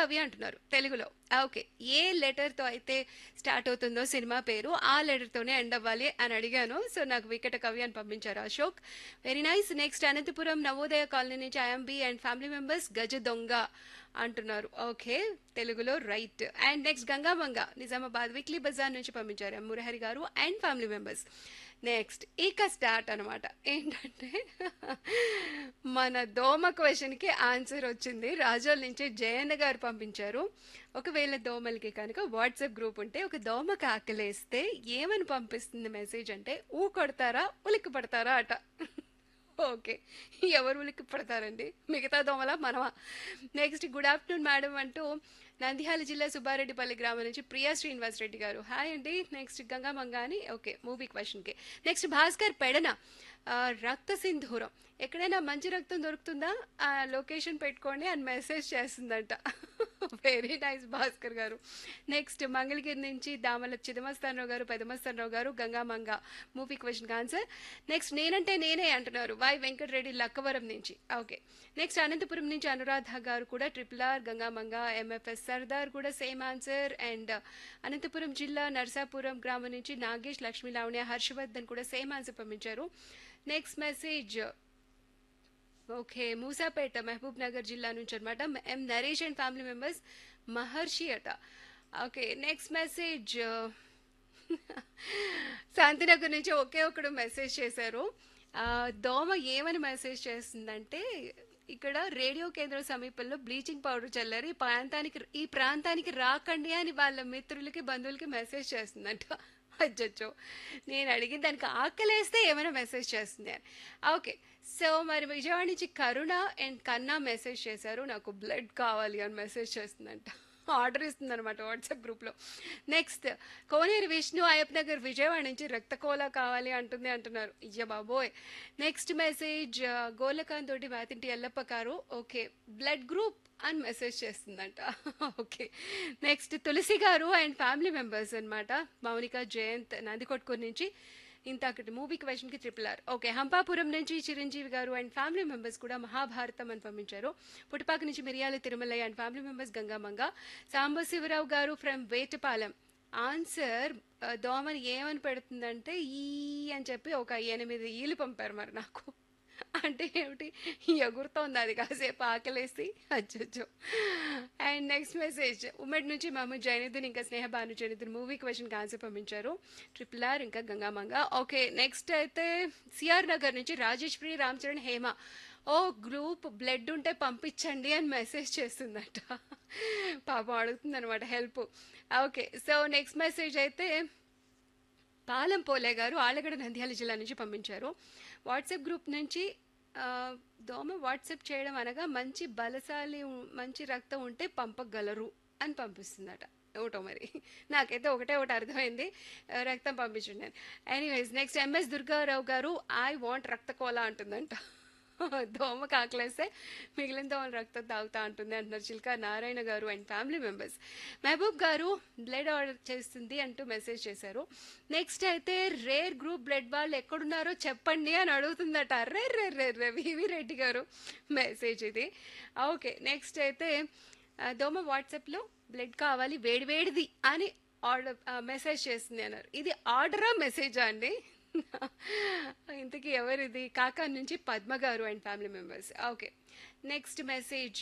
కవి అంటున్నారు తెలుగులో ఓకే ఏ లెటర్తో అయితే స్టార్ట్ అవుతుందో సినిమా పేరు ఆ లెటర్తోనే ఎండ్ అవ్వాలి అని అడిగాను సో నాకు వికట కవి అని పంపించారు Ashok very nice next Anantapuram Navodaya colony నుంచి IMB and family members Gaja Donga అంటున్నారు ఓకే తెలుగులో right and next Gangamanga Nizamabad weekly బజార్ నుంచి పంపించారు ఎం మురహరి గారు అండ్ ఫ్యామిలీ మెంబర్స్ నెక్స్ట్ ఇక స్టార్ట్ అనమాట ఏంటంటే మన దోమ క్వశ్చన్కి ఆన్సర్ వచ్చింది రాజోల్ నుంచి జయన్న గారు పంపించారు ఒకవేళ దోమలకి కనుక వాట్సాప్ గ్రూప్ ఉంటే ఒక దోమకి ఆకలేస్తే ఏమని పంపిస్తుంది మెసేజ్ అంటే ఊ కొడతారా ఉలిక్కి పడతారా అట ఓకే ఎవరు ఉలిక్కి పడతారండి మిగతా దోమల మనమా నెక్స్ట్ గుడ్ ఆఫ్టర్నూన్ మేడం అంటూ నంద్యాల జిల్లా సుబ్బారెడ్డిపల్లి గ్రామం నుంచి ప్రియా శ్రీనివాస్ రెడ్డి గారు హాయ్ అండి నెక్స్ట్ గంగా మంగాని ఓకే మూవీ క్వశ్చన్కి నెక్స్ట్ భాస్కర్ పెడన ఆ, రక్త సింధూరం ఎక్కడైనా మంచి రక్తం దొరుకుతుందా ఆ లొకేషన్ పెట్టుకోండి అని మెసేజ్ చేస్తుందంట వెరీ నైస్ భాస్కర్ గారు నెక్స్ట్ మంగళగిరి నుంచి దామల చిదమస్తానరావు గారు పెదమస్తానరావు గారు Gangamanga movie question answer next నేనంటే నేనే అంటున్నారు వై వెంకటరెడ్డి లక్కవరం నుంచి ఓకే నెక్స్ట్ అనంతపురం నుంచి అనురాధ గారు కూడా triple R Gangamanga MFS Sardar కూడా సేమ్ ఆన్సర్ అండ్ అనంతపురం జిల్లా నర్సాపురం గ్రామం నుంచి నాగేష్ లక్ష్మీ లావణ్య హర్షవర్ధన్ కూడా సేమ్ ఆన్సర్ పంపించారు next message okay Musapeta Mahabub Nagar జిల్లా నుంచి అనమాట M Naresh and family members Maharshi అట ఓకే నెక్స్ట్ మెసేజ్ శాంతినగర్ నుంచి ఒకే ఒకడు మెసేజ్ చేశారు ఆ, దోమ ఏమని మెసేజ్ చేస్తుందంటే ఇక్కడ రేడియో కేంద్రం సమీపంలో బ్లీచింగ్ పౌడర్ చల్లారు ఈ ప్రాంతానికి ఈ ప్రాంతానికి రాకండి అని వాళ్ళ మిత్రులకి బంధువులకి మెసేజ్ చేస్తుందంట అచ్చచ్చో నేను అడిగిన దానికి ఆకలేస్తే ఏమైనా మెసేజ్ చేస్తుంది అని ఓకే సో మరి విజయవాడ నుంచి కరుణ అండ్ కన్నా మెసేజ్ చేశారు నాకు బ్లడ్ కావాలి అని మెసేజ్ చేస్తుందంట ఆర్డర్ ఇస్తుంది అనమాట వాట్సాప్ గ్రూప్లో నెక్స్ట్ కోనేరు విష్ణు అయ్యప్ప నగర్ విజయవాడ నుంచి రక్తకోలా కావాలి అంటుంది అంటున్నారు ఇయ్య బాబోయ్ నెక్స్ట్ మెసేజ్ గోలకాంత్ తోటి మాతింటి ఎల్లప్ప గారు ఓకే బ్లడ్ గ్రూప్ అని మెసేజ్ చేస్తుందంట ఓకే నెక్స్ట్ తులసి గారు అండ్ ఫ్యామిలీ మెంబర్స్ అన్నమాట మౌనిక జయంత్ నందికొట్కూరు నుంచి ఇంత అక్కడి మూవీ క్వశ్చన్కి ట్రిపుల్ ఆర్ ఓకే హంపాపురం నుంచి చిరంజీవి గారు అండ్ ఫ్యామిలీ మెంబర్స్ కూడా మహాభారతం అని పంపించారు పుట్టుపాక నుంచి Miriyala Tirumalayya and family members Gangamanga Sambasivarao గారు ఫ్రమ్ వేటపాలెం ఆన్సర్ ఆ, దోమని ఏమని పెడుతుందంటే ఈ అని చెప్పి ఒక ఎనిమిది ఈలు పంపారు మరి నాకు అంటే ఏమిటి ఎగురుతోంది అది కాసేపు ఆకలేసి అచ్చొచ్చు అండ్ నెక్స్ట్ మెసేజ్ ఉమెడ్ నుంచి మహమ్మద్ జైనుద్దీన్ ఇంకా స్నేహ భాను జైనుద్దీన్ మూవీ క్వశ్చన్కి ఆన్సర్ పంపించారు ట్రిపుల్ ఆర్ ఇంకా గంగామంగ ఓకే నెక్స్ట్ అయితే సిఆర్ నగర్ నుంచి Rajesh Priya Ram Charan Hema O group blood ఉంటే పంపించండి అని మెసేజ్ చేస్తుందట పాపం అడుగుతుంది అనమాట help okay so next message అయితే పాలెం పోలే గారు ఆలగడ నంద్యాల జిల్లా నుంచి పంపించారు వాట్సాప్ గ్రూప్ నుంచి ఆ, దోమ వాట్సాప్ చేయడం అనగా మంచి బలశాలి ఉ- మంచి రక్తం ఉంటే పంపగలరు అని పంపిస్తుందట ఒకటో మరి నాకైతే ఒకటే ఒకటి అర్థమైంది ఆ, రక్తం పంపించండి అని ఎనీవేస్ నెక్స్ట్ ఎంఎస్ దుర్గారావు గారు ఐ వాంట్ రక్తకోలా అంటుందంట దోమ కాకలేస్తే మిగిలిన దోమల రక్తం తాగుతా ఉంటుంది అంటున్నారు చిల్కా నారాయణ గారు అండ్ ఫ్యామిలీ మెంబర్స్ మహబూబ్ గారు బ్లడ్ ఆర్డర్ చేస్తుంది అంటూ మెసేజ్ చేశారు నెక్స్ట్ అయితే రేర్ గ్రూప్ బ్లడ్ వాళ్ళు ఎక్కడున్నారో చెప్పండి అని అడుగుతుందట రే రే రే రే వివి రెడ్డి గారు మెసేజ్ ఇది ఓకే నెక్స్ట్ అయితే ఆ, దోమ వాట్సాప్లో బ్లడ్ కావాలి వేడివేడిది అని ఆర్డర్ మెసేజ్ చేస్తుంది అన్నారు ఇది ఆర్డరా మెసేజా అండి ఇంతకీ ఎవరిది కాకా నుంచి పద్మ గారు and family members okay next message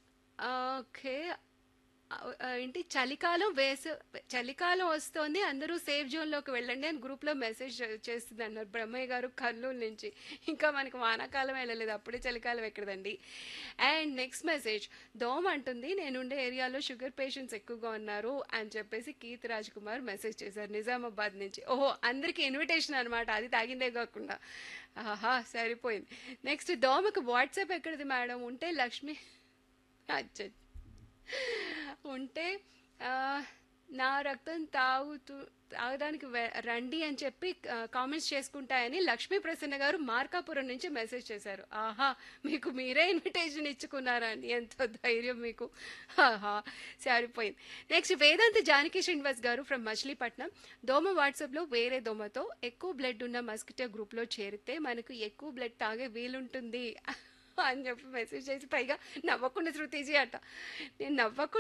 okay ఆ, ఏంటి చలికాలం వేస చలికాలం వస్తోంది అందరూ సేఫ్ జోన్లోకి వెళ్ళండి అని గ్రూప్లో మెసేజ్ చేస్తుంది అన్నారు బ్రహ్మయ్య గారు కర్నూలు నుంచి ఇంకా మనకి వానాకాలం వెళ్ళలేదు అప్పుడే చలికాలం ఎక్కడదండి అండ్ నెక్స్ట్ మెసేజ్ దోమ అంటుంది నేనుండే ఏరియాలో షుగర్ పేషెంట్స్ ఎక్కువగా ఉన్నారు అని చెప్పేసి కీర్తి రాజ్ కుమార్ మెసేజ్ చేశారు నిజామాబాద్ నుంచి ఓహో అందరికీ ఇన్విటేషన్ అనమాట అది తాగిందే కాకుండా ఆహా సరిపోయింది నెక్స్ట్ దోమకు వాట్సాప్ ఎక్కడిది మేడం ఉంటే లక్ష్మి అచ్చ ఉంటే ఆ, నా రక్తం తాగుతూ తాగడానికి వె- రండి అని చెప్పి కామెంట్స్ చేసుకుంటాయని లక్ష్మీ ప్రసన్న గారు మార్కాపురం నుంచి మెసేజ్ చేశారు ఆహా మీకు మీరే ఇన్విటేషన్ ఇచ్చుకున్నారా అండి ఎంతో ధైర్యం మీకు ఆహా సరిపోయింది నెక్స్ట్ వేదాంత జానకి శ్రీనివాస్ గారు ఫ్రమ్ మచిలీపట్నం దోమ వాట్సాప్లో వేరే దోమతో ఎక్కువ బ్లడ్ ఉన్న మస్కిటో గ్రూప్లో చేరితే మనకు ఎక్కువ బ్లడ్ తాగే వీలుంటుంది అని చెప్పి మెసేజ్ చేసి పైగా నవ్వకుండా శృతిజీ అట నేను నవ్వకుండా